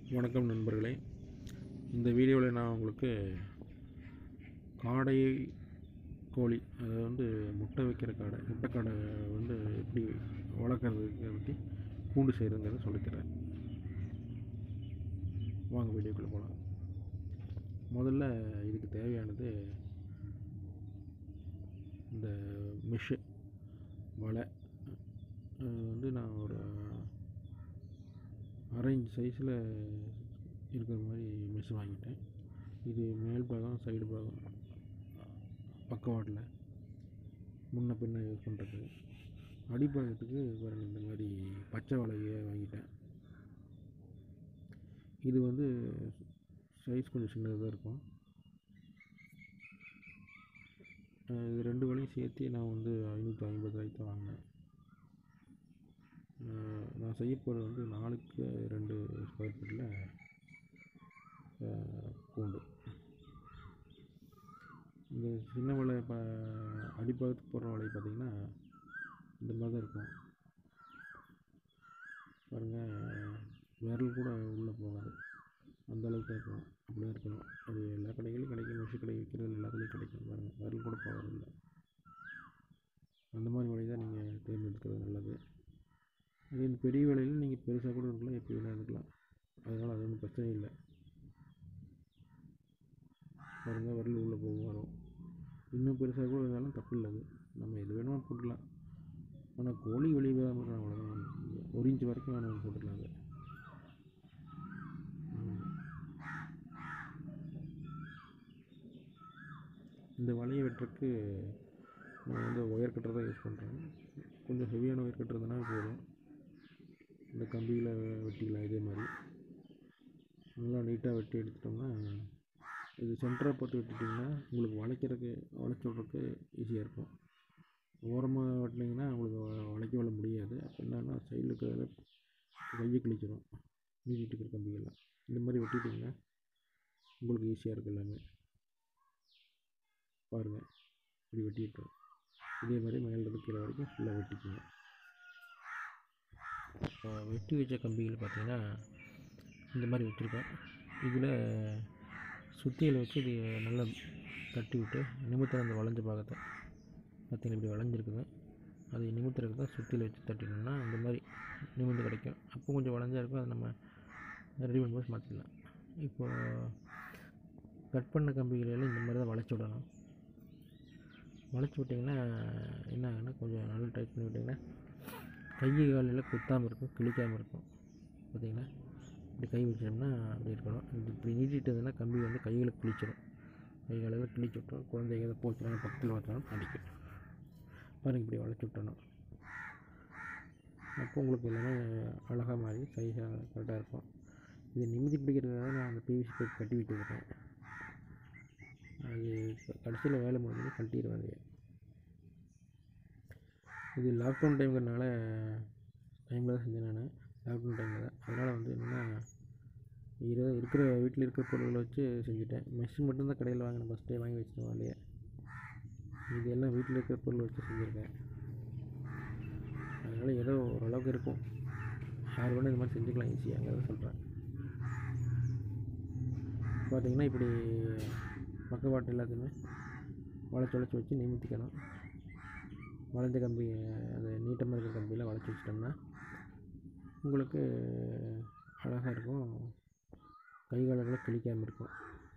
வணக்கம் நண்பர்களே இந்த வீடியோவில் நான் உங்களுக்கு காடை கோழி அதை வந்து முட்டை வைக்கிற காடை முட்டை காடை வந்து எப்படி வளர்க்குறதுக்கு பற்றி கூண்டு செய்கிறதுங்கிறத சொல்லித்தரேன் வாங்க வீடியோக்குள்ளே போகலாம் முதல்ல இதுக்கு தேவையானது இந்த மெஷ்ஷு வலை அது வந்து நான் ஒரு அரை இன்ச் சைஸில் இருக்கிற மாதிரி மெஷ் வாங்கிட்டேன் இது மேல் பாகம் சைடு பாகம் பக்கவாட்டில் முன்ன பின்ன யூஸ் பண்ணுறது அடிப்பாகத்துக்கு பாருங்க இந்த மாதிரி பச்சை வலையை வாங்கிட்டேன் இது வந்து சைஸ் கொஞ்சம் சின்னதாக தான் இருக்கும் அஹ் இது ரெண்டு வலையும் சேர்த்து நான் வந்து ஐநூற்றி ஐம்பது ரூபாய்க்கு தான் வாங்கினேன் அஹ் நான் செய்ய போகிறது வந்து நாலுக்கு ரெண்டு ஸ்கொயர் ஃபீட்டில் கூண்டு இந்த சின்ன வலை இப்போ அடிப்பாகத்துக்கு போடுற வலை பார்த்திங்கன்னா இந்த மாதிரி தான் இருக்கும் பாருங்கள் விரல் கூட உள்ளே போகாது அந்த அளவுக்கு தான் இருக்கும் அப்படி தான் இருக்கணும் அது எல்லா கடைகளிலும் கிடைக்கும் மிஷி கடை விற்கிறது எல்லாத்துலேயும் கிடைக்கும் பாருங்கள் விரல் கூட போகிறதில்ல அந்த மாதிரி வலை தான் நீங்கள் தேர்ந்தெடுக்கிறது நல்லது அதே இந்த பெரிய வேலையில் நீங்கள் பெருசாக கூட இருக்கலாம் எப்படி வேணால் இருக்கலாம் அதனால் அது ஒன்றும் பிரச்சனை இல்லை பாருங்கள் விரல் உள்ளே போகும் வரும் இன்னும் பெருசாக கூட இருந்தாலும் தப்பு இல்லை அது நம்ம எது வேணுமோ போட்டுக்கலாம் ஆனால் கோழி வெளியே வராமல் இருக்கணும் அவ்வளோதான் ஒரு இன்ச் வரைக்கும் வேணும் போட்டுக்கலாம் அது ம். இந்த வலையை வெட்டுறதுக்கு நான் வந்து ஒயர் கட்டர் தான் யூஸ் பண்ணுறேன் கொஞ்சம் ஹெவியான ஒயர் கட்டர் இருந்ததுன்னா போதும் இந்த கம்பியில் வெட்டிக்கலாம் இதே மாதிரி நல்லா நீட்டாக வெட்டி எடுத்துட்டோம்னா இது சென்டராக பார்த்து வெட்டிட்டிங்கன்னா உங்களுக்கு வளைக்கிறதுக்கு வளைச்சி விட்றதுக்கு ஈஸியாக இருக்கும் ஓரமாக வெட்டினீங்கன்னா உங்களுக்கு வ- வளைக்க விட முடியாது அப்போ என்னன்னா சைடில் இருக்கிறத கையை கிழிச்சிடும் நீட்டிட்டு இருக்கிற கம்பியெல்லாம் இந்த மாதிரி வெட்டிட்டிங்கன்னா உங்களுக்கு ஈஸியாக இருக்கும் எல்லாமே பாருங்கள் இப்படி வெட்டிட்டோம் இதே மாதிரி மேலேருந்து கீழே வரைக்கும் ஃபுல்லாக வெட்டிக்கோங்க இப்போ வெட்டி வச்ச கம்பிகள் பார்த்தீங்கன்னா இந்த மாதிரி வச்சுருக்கேன் இதில் சுத்தியில் வச்சு இது நல்லா தட்டி விட்டு நிமித்திர அந்த வளைஞ்ச பாகத்தை பார்த்தீங்கன்னா இப்படி வளைஞ்சிருக்குது அது நிமித்திரக்கு தான் சுத்தியில் வச்சு தட்டினோம்னா இந்த மாதிரி நிமிர்ந்து கிடைக்கும் அப்போ கொஞ்சம் வளைஞ்சா இருக்கும் அதை நம்ம ரெடி பண்ணும்போது மாற்றிக்கலாம் இப்போ கட் பண்ண கம்பிகள் எல்லாம் இந்த மாதிரி தான் வளைச்சி விடணும் வளைச்சி விட்டிங்கன்னா என்ன ஆகுன்னா கொஞ்சம் நல்லா டைட் பண்ணி விட்டிங்கன்னா கை காலெல்லாம் குத்தாமல் இருக்கும் கிழிக்காமல் இருக்கும் பார்த்தீங்களா இப்படி கை வச்சோம்னா அப்படி இருக்கணும் இது இப்படி நீட்டிட்டதுன்னா கம்பி வந்து கைகளை கிழிச்சிடும் கை காலெல்லாம் கிழிச்சு விட்டோம் குழந்தைங்க எதாவது போச்சுனா பக்கத்தில் வச்சாலும் அடிக்கும் பாருங்க இப்படி வளைச்சி விட்டணும் அப்போ உங்களுக்கு எல்லாமே அழகாக மாறி சைஸாக கரெக்டாக இருக்கும் இது நிமிதி பிடிக்கிறதுக்காக நான் அந்த பிவிசி பைப் கட்டி விட்டுருக்கேன் அது கடைசியில் வேலை முடிஞ்சு கழட்டிடுவேன் அதை இது லாக்டவுன் டைம்ங்கிறனால டைமில் தான் செஞ்சேன் நான் லாக்டவுன் டைமில் தான் அதனால் வந்து என்னென்னா இரு இருக்கிற வீட்டில் இருக்கிற பொருள்களை வச்சு செஞ்சுட்டேன் மெஷின் மட்டும்தான் கடையில் வாங்கினேன் ஃபஸ்ட்டே வாங்கி வச்சிட்டேன் இல்லையே இது எல்லாம் வீட்டில் இருக்கிற பொருள் வச்சு செஞ்சுருக்கேன் அதனால் ஏதோ ஓரளவுக்கு இருக்கும் யார் வேணால் இந்த மாதிரி செஞ்சுக்கலாம் ஈஸியாங்கிறத சொல்கிறேன் பார்த்தீங்கன்னா இப்படி பக்கவாட்டு எல்லாத்தையுமே வளைச்சி வளைச்சி வச்சு நிமித்திக்கணும் வளைஞ்ச கம்பி அந்த நீட்டமாக இருக்கிற கம்பியில் வளைச்சி வச்சிட்டோம்னா உங்களுக்கு அழகாக இருக்கும் கை காலங்களை கிழிக்காமல் இருக்கும்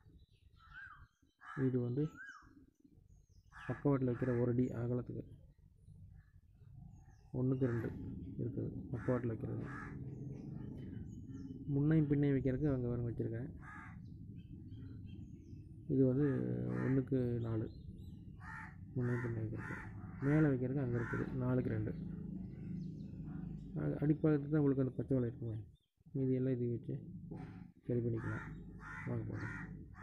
இது வந்து பக்கவாட்டில் வைக்கிற ஒரு அடி அகலத்துக்கு ஒன்றுக்கு ரெண்டு இருக்குது பக்கவாட்டில் வைக்கிறது முன்னையும் பின்னையும் வைக்கிறதுக்கு அங்கே வர வச்சுருக்கேன் இது வந்து ஒன்றுக்கு நாலு முன்னையும் பின்னையும் வைக்கிறதுக்கு மேலே வைக்கிறதுக்கு அங்கே இருக்குது நாலுக்கு ரெண்டு அ- அடிப்பாகத்துக்கு தான் உங்களுக்கு அந்த பச்சை வலை இருக்குமே மீதி எல்லாம் இது வச்சு சரி பண்ணிக்கலாம் வாங்க போகலாம்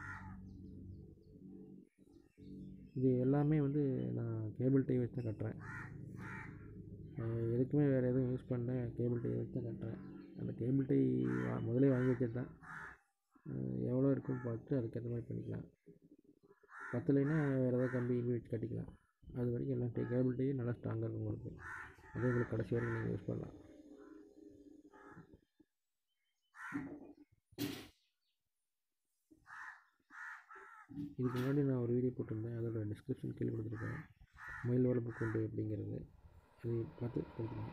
இது எல்லாமே வந்து நான் கேபிள் டை வச்சு தான் கட்டுறேன் அஹ் எதுக்குமே வேறு எதுவும் யூஸ் பண்ணல கேபிள் டை வச்சு தான் கட்டுறேன் அந்த கேபிள் டை வா முதலே வாங்கி வச்சது தான் அஹ் எவ்வளோ இருக்குன்னு பார்த்து அதுக்கேற்ற மாதிரி பண்ணிக்கலாம் பத்தலைன்னா வேறு ஏதாவது கம்பி கிம்பி வச்சு கட்டிக்கலாம் அது வரைக்கும் எல்லாம் டை கேபிள் டை நல்லா ஸ்ட்ராங்காக இருக்கும் உங்களுக்கு அதே உங்களுக்கு கடைசி வரைக்கும் நீங்கள் யூஸ் பண்ணலாம் இதுக்கு முன்னாடி நான் ஒரு வீடியோ போட்டிருந்தேன் அதோட டிஸ்கிரிப்ஷன் கீழே கொடுத்துருக்கேன் மயில் வளர்ப்பு கூண்டு அப்படிங்கிறது அது பார்த்து கொடுத்துருங்க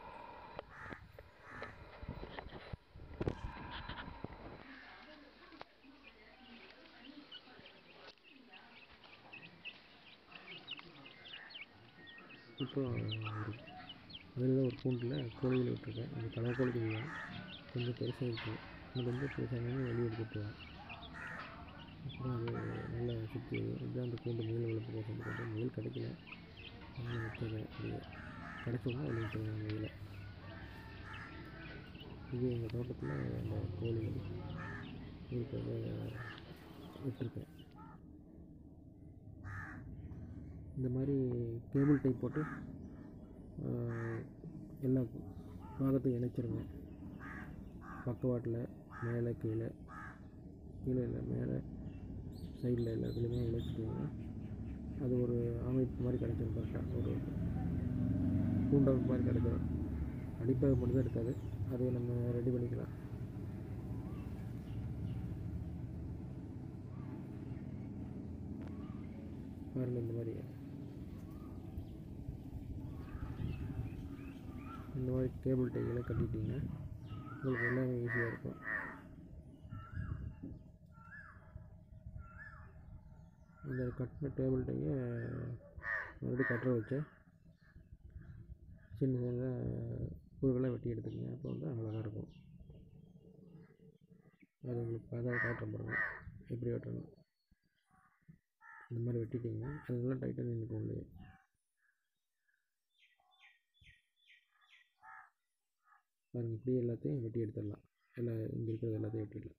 இப்போ ஒரு அதில் ஒரு கூண்டில் கோழிகள் விட்டுருக்கேன் அந்த கலர் கோழி குஞ்சு தான் கொஞ்சம் பெருசாக இருக்குது இன்னும் கொஞ்சம் பெருசாக வெளியே எடுத்துட்டுவேன் அப்புறம் அது நல்லா சுற்றி இதுதான் அந்த கூண்டு முயல் வளர்ப்பு கோசம் போட்டு முயல் கிடைக்கல அதனால் வச்சதை அப்படியே கிடைச்சோம்னா அதில் விட்டுருவேன் முயலை இது எங்கள் தோட்டத்தில் அந்த கோழி இருக்கிறத விட்டுருக்கேன் இந்த மாதிரி கேபிள் டைப் போட்டு எல்லா பாகத்தையும் இணைச்சிருங்க பக்கவாட்டில் மேலே கீழே கீழே இல்லை மேலே சைடில் எல்லாத்துலேயுமே இணைச்சிட்டிங்கன்னா அது ஒரு அமைப்பு மாதிரி கிடைச்சிரும் கரெக்டாக ஒரு கூண்டமைப்பு மாதிரி கிடைச்சிரும் அடிப்பாக மட்டும் தான் இருக்காது அதை நம்ம ரெடி பண்ணிக்கலாம் பாருங்கள் இந்த மாதிரி இந்த மாதிரி கேபிள் டைகளை கட்டிட்டிங்கன்னா உங்களுக்கு எல்லாமே ஈஸியாக இருக்கும் இந்த கட்டின டேபிள் டையை மறுபடியும் கட்டுற வச்சு சின்ன சின்னதாக கூறுகளை வெட்டி எடுத்துக்கங்க அப்போ வந்து அழகாக இருக்கும் அது உங்களுக்கு அதாவது காட்டுறேன் பாருங்கள் எப்படி வெட்டணும் இந்த மாதிரி வெட்டிட்டிங்கன்னா அது நல்லா டைட்டாக நின்றுக்கும் உள்ளே பாருங்கள் இப்படியே எல்லாத்தையும் வெட்டி எடுத்துடலாம் எல்லா இங்கே இருக்கிறது எல்லாத்தையும் வெட்டிடலாம்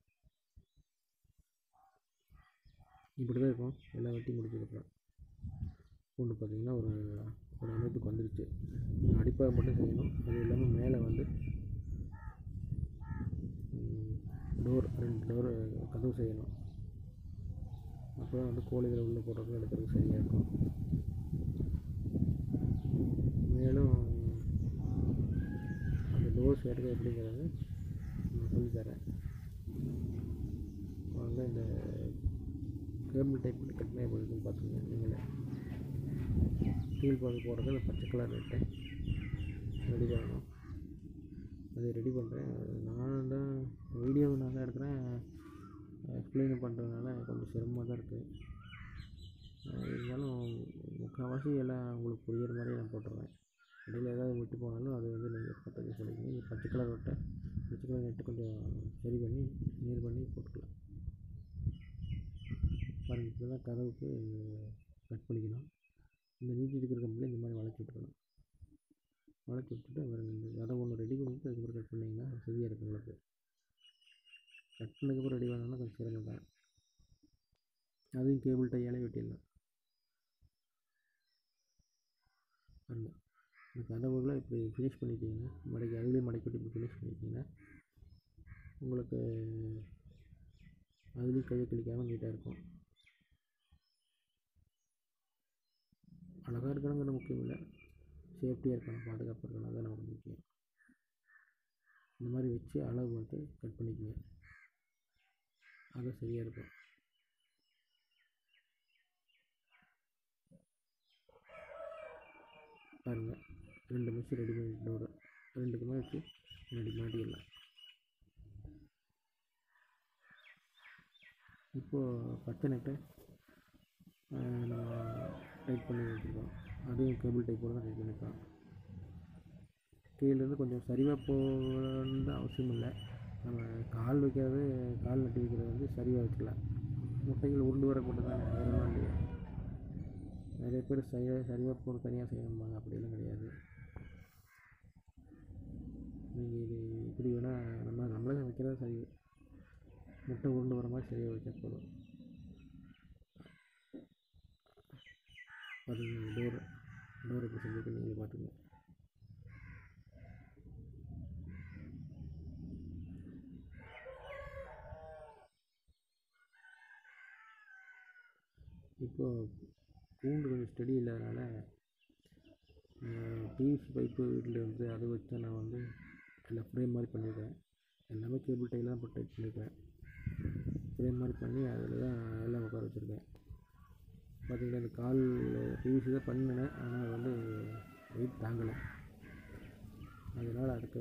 இப்படி தான் இருக்கும் எல்லாம் வெட்டி முடிச்சதுக்கப்புறம் பூண்டு பார்த்திங்கன்னா ஒரு ஒரு அமைப்புக்கு வந்துருச்சு அடிப்பாக மட்டும் செய்யணும் அது இல்லாமல் மேலே வந்து டோர் ரெண்டு டோர் கதவு செய்யணும் அப்போ தான் வந்து கோழிகளை உள்ளே போடுறதுக்கு எடுக்கிறதுக்கு சரியாக இருக்கும் மேலும் அந்த டோர் செய்கிறது எப்படிங்கிறது நான் சொல்லித்தரேன் வாங்க இந்த கேபிள் டைப் பண்ணி கட்டினா எப்படி இருக்குன்னு பார்த்துங்க நீங்களே கீழ் பாகு போடுறது அந்த பச்சை கலர் நெட்டை ரெடி பண்ணணும் அதை ரெடி பண்ணுறேன் நான் தான் வீடியோ நான் தான் எடுக்கிறேன் எக்ஸ்பிளைன் பண்ணுறதுனால கொஞ்சம் சிரமமாக தான் இருக்குது இருந்தாலும் முக்கால்வாசி எல்லாம் உங்களுக்கு புரிகிற மாதிரி நான் போட்டுடுறேன் இடையில் ஏதாவது விட்டு போனாலும் அது வந்து நீங்கள் பார்த்து சொல்லிக்கணும் இது பச்சை கலர் விட்ட பச்சை கலர் நெட்டு கொஞ்சம் சரி பண்ணி நீர் பண்ணி போட்டுக்கலாம் பாருங்கள் இப்படி தான் கதவுக்கு கட் பண்ணிக்கணும் இந்த நீட்டி இருக்கிற கம்பில் இந்த மாதிரி வளைச்சி விட்டுக்கணும் வளைச்சி விட்டுட்டு அப்புறம் இந்த கதவு ஒன்று ரெடி பண்ணிவிட்டு அதுக்கப்புறம் கட் பண்ணிங்கன்னா சரியாக இருக்கும் உங்களுக்கு கட் பண்ணதுக்கப்புறம் ரெடி பண்ணணும்னா கொஞ்சம் சிரமம் தான் அதையும் கேபிள் டையாலே வெட்டிடலாம் பாருங்கள் இந்த கதவுகளை இப்படி ஃபினிஷ் பண்ணிட்டீங்கன்னா மடக்கி அதுலேயே மடக்கி விட்டு இப்படி ஃபினிஷ் பண்ணிட்டீங்கன்னா உங்களுக்கு அதுலேயும் கையை கிளிக்காமல் நீட்டாக இருக்கும் அழகாக இருக்கணுங்கிறது முக்கியம் இல்லை சேஃப்டியாக இருக்கணும் பாதுகாப்பாக இருக்கணும் அதுதான் நமக்கு முக்கியம் இந்த மாதிரி வச்சு அளவு பார்த்து கட் பண்ணிக்கங்க அது சரியாக இருக்கும் பாருங்கள் ரெண்டு மிஷின் ரெடி பண்ணிட்டு வரும் ரெண்டுக்குமே வச்சு ரெடி மாட்டிடலாம் இப்போது பச்சை நெட்டை நம்ம டைப் பண்ணி வச்சுருக்கோம் அதையும் கேபிள் டைப்போடு தான் டைப் பண்ணிக்கலாம் கீழேருந்து கொஞ்சம் சரிவாக போகணுன்னு அவசியம் இல்லை நம்ம கால் வைக்கிறது கால் நட்டு வைக்கிறது வந்து சரிவாக வச்சுக்கலாம் முட்டைகள் உருண்டு வர மட்டும் தான் வேறு ஒன்றும் இல்லையா நிறைய பேர் சரியாக சரிவாக போகிற தனியாக செய்யணும்பாங்க அப்படிலாம் கிடையாது நீங்கள் இது இப்படி வேணால் நம்ம நம்மளே வைக்கிறது சரி முட்டை உருண்டு வர மாதிரி சரியாக வச்சா போதும் பார்த்தீங்கன்னா டோர் டோர் எப்படி செஞ்சுருக்கு நீங்களே பார்த்துங்க இப்போது கூண்டு கொஞ்சம் ஸ்டடி இல்லாதனால பிவிசி பைப்பு வீட்டில் வந்து அதை வச்சு தான் நான் வந்து எல்லாம் ஃப்ரேம் மாதிரி பண்ணியிருக்கேன் எல்லாமே கேபிள் டைல தான் போட்டு டைப் பண்ணியிருக்கேன் ஃப்ரேம் மாதிரி பண்ணி அதில் தான் எல்லாம் உட்கார வச்சுருக்கேன் பார்த்தீங்கன்னா இந்த கால் பிவிசி தான் பண்ணினேன் ஆனால் அது வந்து வெயிட் தாங்கலை அதனால் அதுக்கு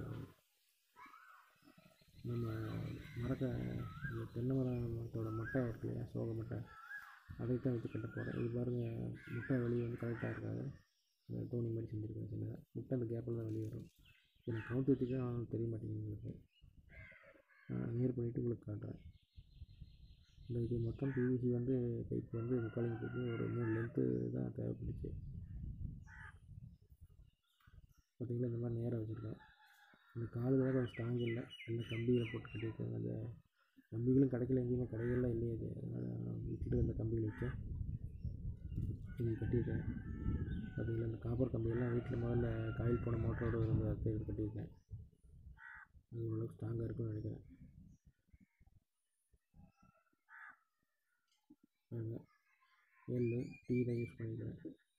நம்ம மரக்க இந்த தென்னை மரத்தோட மட்டை இருக்கு இல்லையா சோக மட்டை அதை தான் வச்சு கட்ட போகிறேன் இது பாருங்கள் முட்டை வெளியே வந்து கரெக்டாக இருக்காது அந்த தோணி மாதிரி செஞ்சுருக்கேன் சின்னதாக முட்டை அந்த கேப்பில் தான் வெளியே வரும் எனக்கு கவுண்ட் வச்சுக்க தெரிய மாட்டேங்குது உங்களுக்கு நியர் பண்ணிவிட்டு உங்களுக்கு காட்டுறேன் இந்த இது மொத்தம் பிவிசி வந்து பைப் வந்து முக்காலிங் பைப்பு ஒரு மூணு லென்த்து தான் தேவைப்பட்டுச்சு பார்த்தீங்களா இந்த மாதிரி நேராக வச்சுருக்கேன் இந்த காலுக்கு தான் கொஞ்சம் ஸ்ட்ராங் இல்லை எல்லாம் கம்பியில் போட்டு கட்டியிருக்காங்க அந்த கம்பிகளும் கிடைக்கல எங்கேயுமே கடைகள்லாம் இல்லையே அது அதனால் விட்டுட்டு இந்த கம்பிகள் வச்சேன் இது கட்டியிருக்கேன் பார்த்தீங்களா இந்த காப்பர் கம்பியெல்லாம் வீட்டில் முதல்ல காயில் போன மோட்டரோட வந்து அதை கட்டியிருக்கேன் அது ஓரளவுக்கு ஸ்ட்ராங்காக இருக்கும்னு நினைக்கிறேன் பாருங்க எள்ளு டீ தான் யூஸ் பண்ணிக்கிறேன்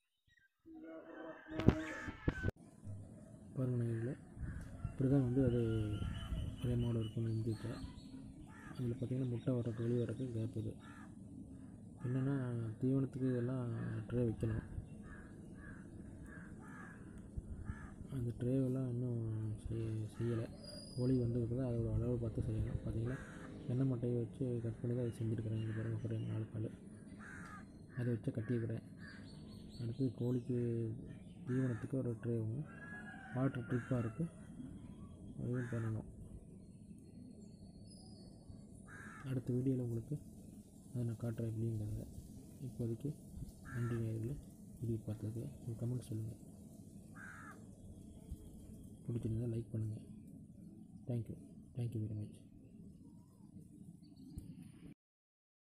பாருங்க நான் இதில் இப்படி தான் வந்து அது ஃப்ரேமோடு இருக்குன்னு எழுதிட்டேன் அதில் பார்த்தீங்கன்னா முட்டை வர்றதுக்கு வெளியே வர்றதுக்கு கேப் இது என்னென்னா தீவனத்துக்கு இதெல்லாம் ட்ரே வைக்கணும் அந்த ட்ரேவெல்லாம் இன்னும் செய்ய செய்யலை கோழி வந்து தான் அதோட அளவு பார்த்து செய்யணும் பார்த்தீங்கன்னா எண்ணெய் மட்டையை வச்சு கட் பண்ணி தான் அதை செஞ்சுருக்கிறேன் இங்கே பாருங்க ஃப்ரேம் நாலு கால் அதை வச்சு கட்டியிருக்கிறேன் அடுத்து கோழிக்கு தீவனத்துக்கு ஒரு ட்ரே ஒன்று வாட்டர் ட்ரிப்பாக இருக்குது அதுவும் பண்ணணும் அடுத்த வீடியோவில் உங்களுக்கு அதை நான் காட்டுறேன் எப்படிங்கிறத இப்போதைக்கு நன்றி நேரில் வீடியோ பார்த்ததுக்கு உங்கள் கமெண்ட் சொல்லுங்கள் பிடிச்சிருந்தா லைக் பண்ணுங்கள் தேங்க்யூ தேங்க்யூ வெரி மச்